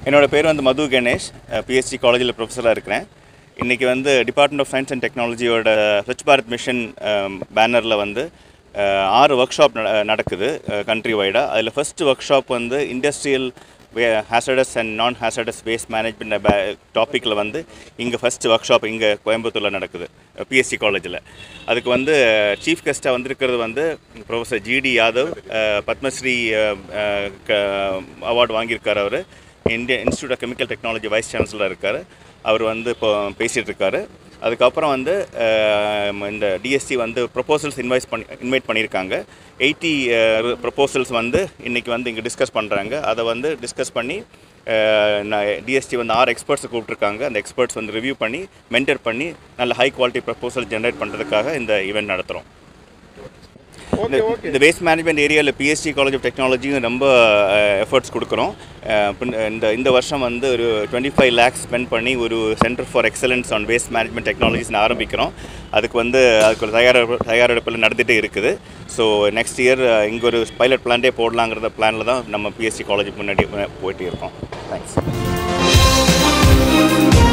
என்னோட பேர் வந்து மது கணேஷ் பிஎஸ்சி காலேஜில் ப்ரொஃபஸராக இருக்கிறேன் இன்றைக்கி வந்து டிபார்ட்மெண்ட் ஆஃப் சயின்ஸ் அண்ட் டெக்னாலஜியோட ஸ்வச் பாரத் மிஷன் பேனரில் வந்து அஹ், ஆறு ஒர்க் ஷாப் நடக்குது கண்ட்ரி வைடாக அதில் ஃபஸ்ட்டு ஒர்க் ஷாப் வந்து இண்டஸ்ட்ரியல் வே hazardous and non hazardous waste management டாப்பிக்கில் வந்து இங்கே ஃபஸ்ட்டு ஒர்க் ஷாப் இங்கே கோயம்புத்தூரில் நடக்குது பிஎஸ்சி காலேஜில் அதுக்கு வந்து சீஃப் கெஸ்ட்டாக வந்திருக்கிறது வந்து ப்ரொஃபஸர் ஜிடி யாதவ் அஹ், பத்மஸ்ரீ அவார்டு வாங்கியிருக்கார் அவர் Indian institute of chemical technology vice chancellor இருக்கார் அவர் வந்து இப்போ பேசிகிட்டு இருக்காரு அதுக்கப்புறம் வந்து அஹ், இந்த டிஎஸ்சி வந்து ப்ரொபோசல்ஸ் இன்வைஸ் பண்ணி இன்வைட் பண்ணியிருக்காங்க எயிட்டி ப்ரொபோசல்ஸ் வந்து இன்றைக்கி வந்து இங்கே டிஸ்கஸ் பண்ணுறாங்க அதை வந்து டிஸ்கஸ் பண்ணி டிஎஸ்டி வந்து ஆறு எக்ஸ்பர்ட்ஸை கூப்பிட்ருக்காங்க அந்த எக்ஸ்பர்ட்ஸ் வந்து ரிவ்யூ பண்ணி மென்டர் பண்ணி நல்ல ஹை குவாலிட்டி ப்ரப்போசல் ஜென்ரேட் பண்ணுறதுக்காக இந்த ஈவெண்ட் நடத்துகிறோம் ஓகே ஓகே இந்த வேஸ்ட் மேனேஜ்மெண்ட் ஏரியாவில் பிஎஸ்சி காலேஜ் ஆஃப் டெக்னாலஜியும் ரொம்ப எஃபர்ட்ஸ் கொடுக்குறோம் அஹ், பின்- இந்த இந்த வருஷம் வந்து ஒரு டுவெண்ட்டி ஃபைவ் லேக்ஸ் ஸ்பெண்ட் பண்ணி ஒரு centre for excellence on waste management டெக்னாலஜிஸ்னு ஆரம்பிக்கிறோம் அதுக்கு வந்து அதுக்கு ஒரு தயாரிப்பு தயாரெடுப்பில் நடந்துகிட்டே இருக்குது ஸோ நெக்ஸ்ட் இயர் இங்கே ஒரு பைலட் பிளான்டே போடலாங்கிறத பிளானில் தான் நம்ம பிஎஸ்சி காலேஜ் முன்னாடி போயிட்டு இருக்கோம் தேங்க்ஸ்